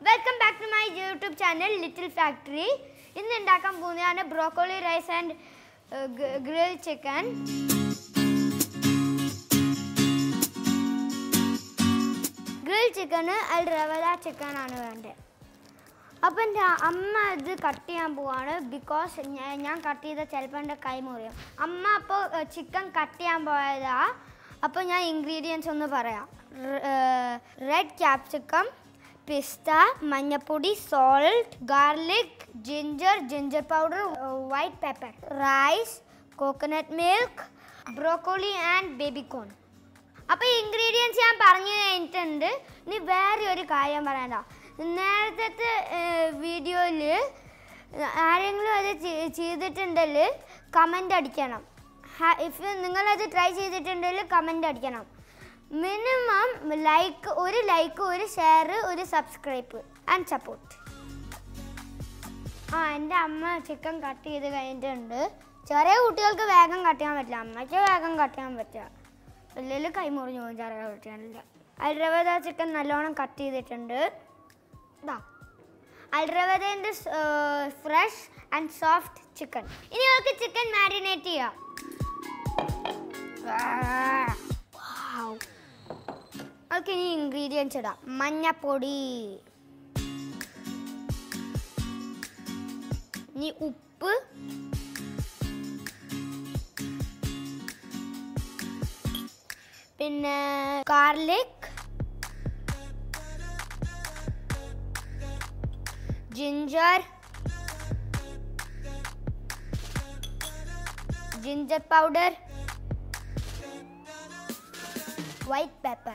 Welcome back to my YouTube channel little factory ഇന്ന് ഉണ്ടാക്കാൻ പോകുന്നതാണ് broccoli rice and grill chicken grill ചിക്കന് അതിൽ റവല ചിക്കനാണ് വേണ്ടത് അപ്പം എൻ്റെ അമ്മ ഇത് കട്ട് ചെയ്യാൻ പോവാണ് ബിക്കോസ് ഞാൻ കട്ട് ചെയ്ത ചിലപ്പോൾ എൻ്റെ കൈ മുറിയും അമ്മ അപ്പോൾ ചിക്കൻ കട്ട് ചെയ്യാൻ പോയതാ അപ്പോൾ ഞാൻ ഇൻഗ്രീഡിയൻസ് ഒന്ന് പറയാം റെഡ് ക്യാപ്സിക്കം പിസ്ത മഞ്ഞപ്പൊടി salt garlic ginger ginger powder white pepper rice coconut milk broccoli and baby corn അപ്പോൾ ഇൻഗ്രീഡിയൻസ് ഞാൻ പറഞ്ഞു കഴിഞ്ഞിട്ടുണ്ട് ഇനി വേറെ ഒരു കാര്യം പറയണ്ട നേരത്തെ വീഡിയോയിൽ ആരെങ്കിലും അത് ചെ- ചെയ്തിട്ടുണ്ടെങ്കിൽ കമൻ്റ് അടിക്കണം ഇഫ് നിങ്ങളത് ട്രൈ ചെയ്തിട്ടുണ്ടെങ്കിൽ കമൻ്റ് അടിക്കണം മിനിമം ലൈക്ക് ഒരു ലൈക്ക് ഒരു ഷെയർ ഒരു സബ്സ്ക്രൈബ് ആൻഡ് സപ്പോർട്ട് ആ എൻ്റെ അമ്മ ചിക്കൻ കട്ട് ചെയ്ത് കഴിഞ്ഞിട്ടുണ്ട് ചെറിയ കുട്ടികൾക്ക് വേഗം കട്ട് ചെയ്യാൻ പറ്റില്ല അമ്മയ്ക്ക് വേഗം കട്ട് ചെയ്യാൻ പറ്റുക വലിയ കൈ മുറിഞ്ഞു പോകും ചെറിയ കുട്ടികളില്ല അൽറവദ ചിക്കൻ നല്ലോണം കട്ട് ചെയ്തിട്ടുണ്ട് ഇതാ അൽറവദൻ്റെ ഫ്രഷ് ആൻഡ് സോഫ്റ്റ് ചിക്കൻ ഇനി നമുക്ക് ചിക്കൻ മാരിനേറ്റ് ചെയ്യാം Wow. നമുക്ക് ഇനി ഇൻഗ്രീഡിയൻസ് ഇടാം മഞ്ഞപ്പൊടി ഇനി ഉപ്പ് പിന്നെ garlic ginger ginger powder white pepper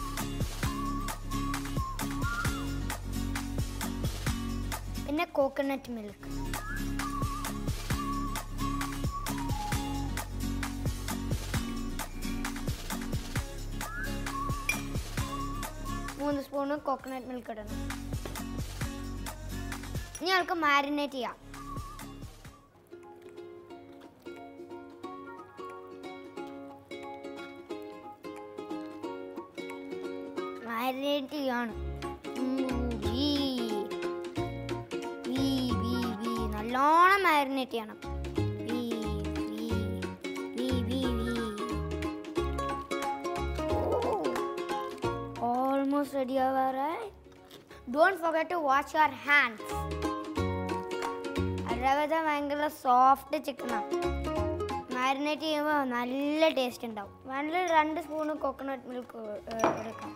പിന്നെ കോക്കനട്ട് മിൽക്ക് മൂന്ന് സ്പൂണ് കോക്കനട്ട് മിൽക്ക് ഇടണം ഇനി നമുക്ക് മാരിനേറ്റ് ചെയ്യാം മാരിനേറ്റ് ചെയ്യാണ് വീ. വീ, വീ, വീ. നല്ലോണം മാരിനേറ്റ് ചെയ്യണം വീ, വീ. വീ, വീ, വീ. ഓൾമോസ്റ്റ് റെഡി ആവാറായി don't forget to wash your hands അരവത ഭയങ്കര സോഫ്റ്റ് ചിക്കനാണ് മാരിനേറ്റ് ചെയ്യുമ്പോൾ നല്ല ടേസ്റ്റ് ഉണ്ടാവും വേണമെങ്കിൽ രണ്ട് സ്പൂണ് കോക്കനട്ട് മിൽക്ക് എടുക്കാം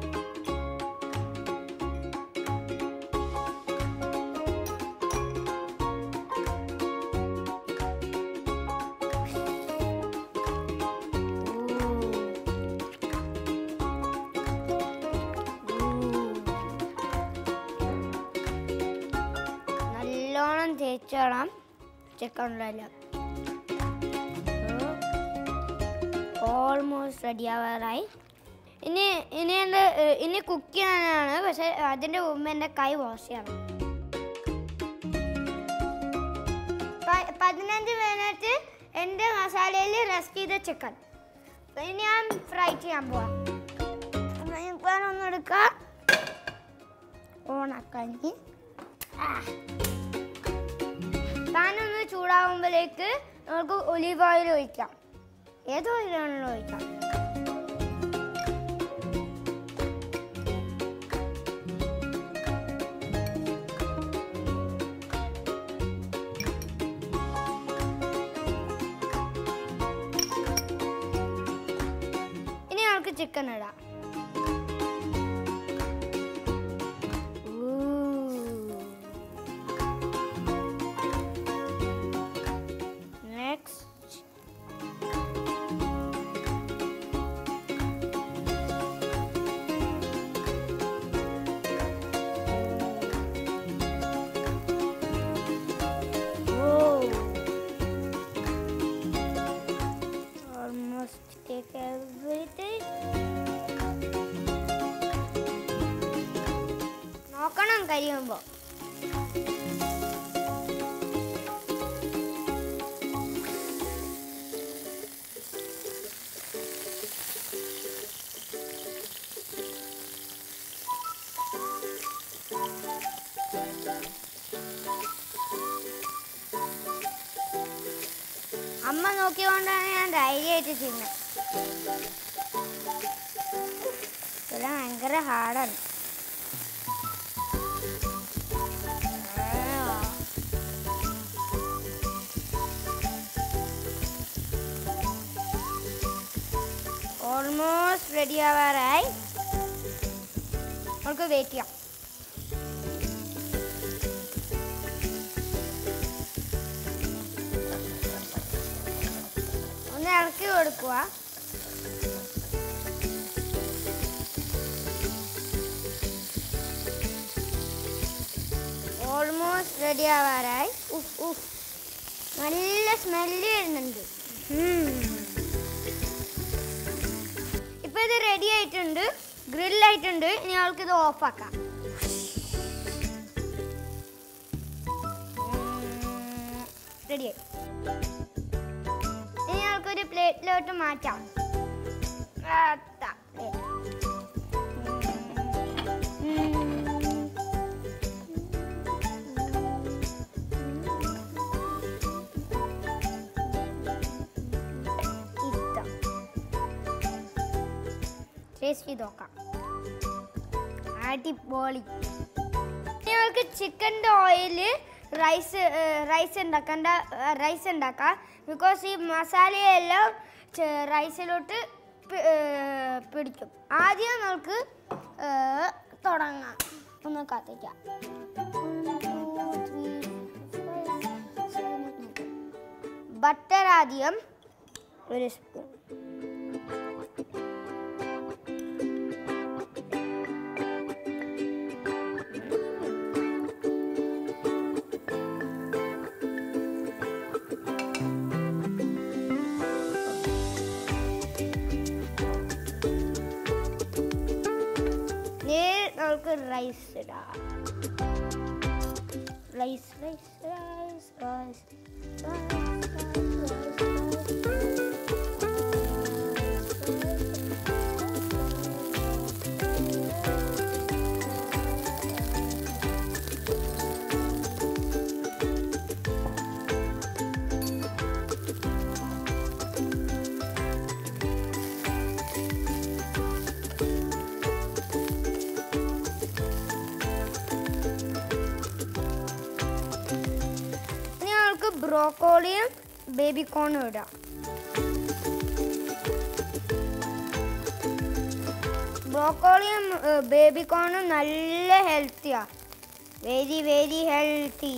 നല്ലോണം തേച്ചോളാം ചിക്കനിലെല്ലാം ഓൾമോസ്റ്റ് റെഡി ആവാറായി ഇനി ഇനി എൻ്റെ ഏഹ്, ഇനി കുക്ക് ചെയ്യാനാണ് പക്ഷെ അതിൻ്റെ മുമ്പ് എൻ്റെ കൈ വാഷ് ചെയ്യണം പ- പതിനഞ്ച് മിനിറ്റ് എൻ്റെ മസാലയിൽ റെസ്റ്റ് ചെയ്ത ചിക്കൻ ഇനി ഞാൻ ഫ്രൈ ചെയ്യാൻ പോവാം പാൻ ഒന്ന് എടുക്കാം ഓണാക്കാൻ പാൻ ഒന്ന് ചൂടാകുമ്പോഴേക്ക് നമുക്ക് ഒലീവ് ഓയിൽ ഒഴിക്കാം ഏത് ഓയിലാണല്ലോ ഒഴിക്കാം ഇനി നമുക്ക് ചിക്കൻ ഇടാം നെക്സ്റ്റ് Almost take everything. നോക്കണം കരിയുമ്പോ അമ്മ നോക്കിക്കൊണ്ടാണ് ഞാൻ ധൈര്യമായിട്ട് ചെയ്യുന്നത് ഇതെല്ലാം ഭയങ്കര ഹാർഡാണ് ഓൾമോസ്റ്റ് റെഡി ആവാറായി നമുക്ക് വെയിറ്റ് ചെയ്യാം ഒന്ന് ഇളക്കി കൊടുക്കുക ഓൾമോസ്റ്റ് റെഡി ആവാറായി ഉഫ് ഉഫ് നല്ല സ്മെല്ല് വരുന്നുണ്ട് ഇപ്പൊ ഇത് റെഡി ആയിട്ടുണ്ട് ഗ്രില്ലായിട്ടുണ്ട് ഇനി ആൾക്ക് ഇത് ഓഫാക്കാം റെഡിയായി ഇനി ആൾക്കൊരു പ്ലേറ്റിലോട്ട് മാറ്റാം ആത്താ, plate. ഉം. ഇതാ. ടേസ്റ്റ് ചെയ്ത് നോക്കാം അടിപൊളി ഞങ്ങൾക്ക് ചിക്കൻ്റെ ഓയില് റൈസ് റൈസ് ഉണ്ടാക്കണ്ട റൈസ് ഉണ്ടാക്കാം ബിക്കോസ് ഈ മസാലയെല്ലാം ചെ- റൈസിലോട്ട് പി- ഏർ പിടിക്കും ആദ്യം നമുക്ക് ഏർ തുടങ്ങാം ഒന്ന് കത്തിക്കാം ബട്ടർ ആദ്യം ഒരു സ്പൂൺ നേരെ നമുക്ക് റൈസ് ഇടാം റൈസ് റൈസ് റൈസ് റൈസ് ഇനി നമുക്ക് ബ്രോക്കോളിയും ബേബി കോണും ഇടാം ബ്രോക്കോളിയും ബേബി കോണും നല്ല ഹെൽത്തിയാ വെരി വെരി ഹെൽത്തി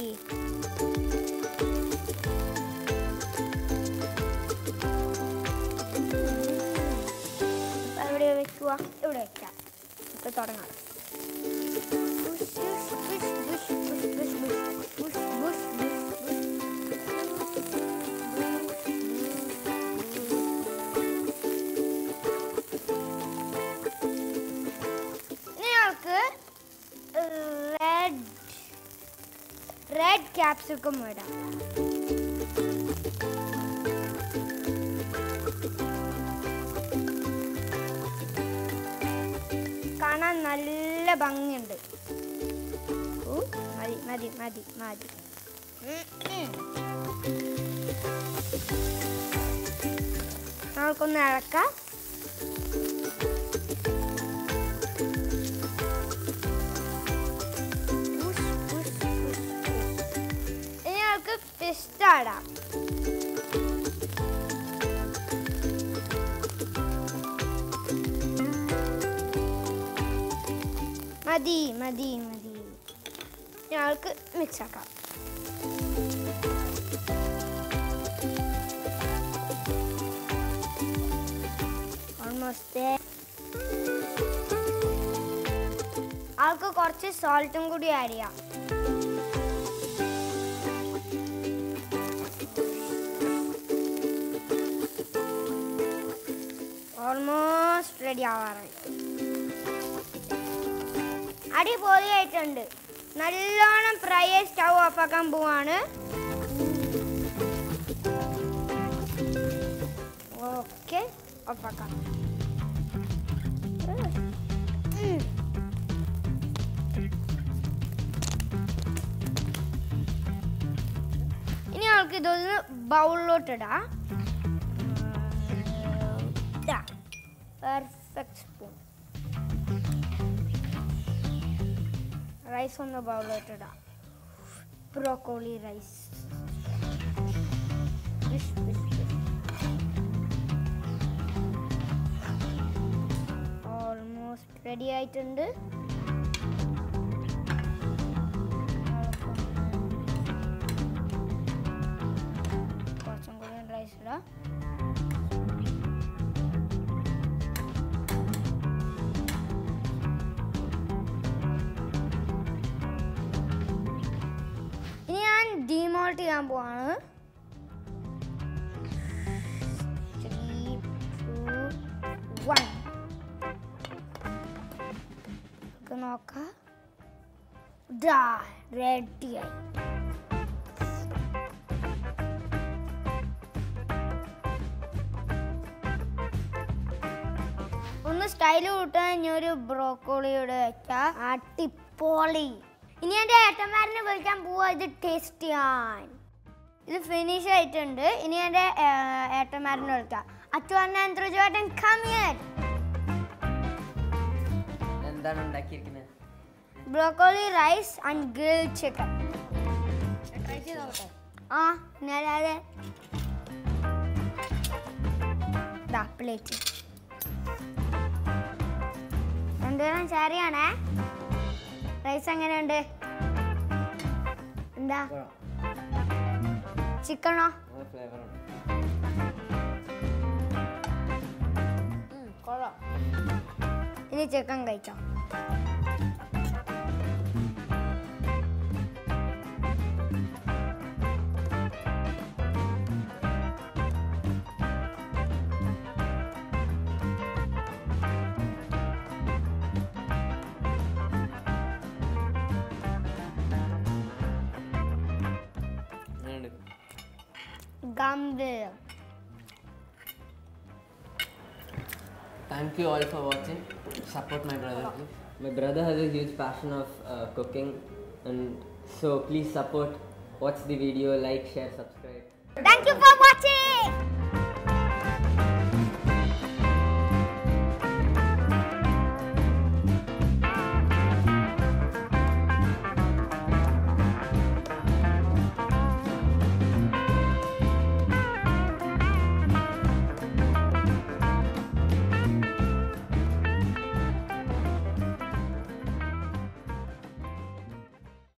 എവിടെ വെക്കുക ഇവിടെ വെക്കാം ഇപ്പൊ തുടങ്ങാം Bush, bush, bush, bush, bush, bush, bush, bush, bush, bush. ഇനി നമുക്ക് റെഡ് റെഡ് ക്യാപ്സിക്കം ഇടാം കാണാൻ നല്ല ഭംഗിയുണ്ട് ഊ, മതി മതി മതി മതി ഉം, ഉം. നമുക്കൊന്ന് ഇളക്കാം ഉഷ്, ഉഷ്, ഉഷ്, ഉഷ്. ഇനി നമുക്ക് പിസ്ത ഇടാം മതി മതി മതി ഞങ്ങൾക്ക് മിക്സ് ആക്കാം ഓൾമോസ്റ്റ് ആൾക്ക് കുറച്ച് സോൾട്ടും കൂടി ആഡ് ചെയ്യാം ഓൾമോസ്റ്റ് റെഡി ആവാറായി അടിപൊളിയായിട്ടുണ്ട് നല്ലോണം ഫ്രൈ സ്റ്റൗ ഓഫാക്കാൻ പോവാണ് ഓക്കെ ഓഫാക്കാം ഉം. ഇനി നമുക്ക് ഇതൊന്ന് ബൗളിലോട്ട് ഇടാം റൈസ് ഒന്ന് ബൗളിലോട്ട് ഇടാം ബ്രോക്കോളി റൈസ് ഓൾമോസ്റ്റ് റെഡി ആയിട്ടുണ്ട് കുറച്ചും കൂടി റൈസ് ഇടാം ഇനി ഞാൻ ഡിമോൾട്ട് ചെയ്യാൻ പോവാണ് Three, two, one. നമുക്ക് നോക്കാം ദാ റെഡിയായി ഒന്ന് സ്റ്റൈല് കൂട്ടാൻ ഇനി ഒരു ബ്രോക്കോളിയോട് വെക്കാം അടിപൊളി ഇനി എൻ്റെ ഏട്ടന്മാരനെ വിളിക്കാൻ പോവാ ഇത് ടേസ്റ്റ് ചെയ്യാൻ ഇത് ഫിനിഷ് ആയിട്ടുണ്ട് ഇനി എൻ്റെ ഏട്ടന്മാരനെ വിളിക്കാം അച്ഛൻ എന്തൊരു കമ്മിയൻ എന്താണ് ഉണ്ടാക്കിയിരിക്കുന്നത് broccoli rice and grill chicken try ചെയ്ത് നോക്കട്ടെ ആ ഞാനതെ ദാ പ്ലേറ്റ് രണ്ടുപേരും ശരിയാണേ റൈസ് എങ്ങനെയുണ്ട് എന്താ ചിക്കണോ ഫ്ലേവർ ഉണ്ട് കൊള്ളാം ഇനി ചിക്കൻ കഴിച്ചോ അങ്ങനെയുണ്ട് ഗംഭീരം Thank you all for watching. Support my brother. please. My brother has a huge passion of uh, cooking, and so please support. Watch the video, like, share, subscribe. Thank you for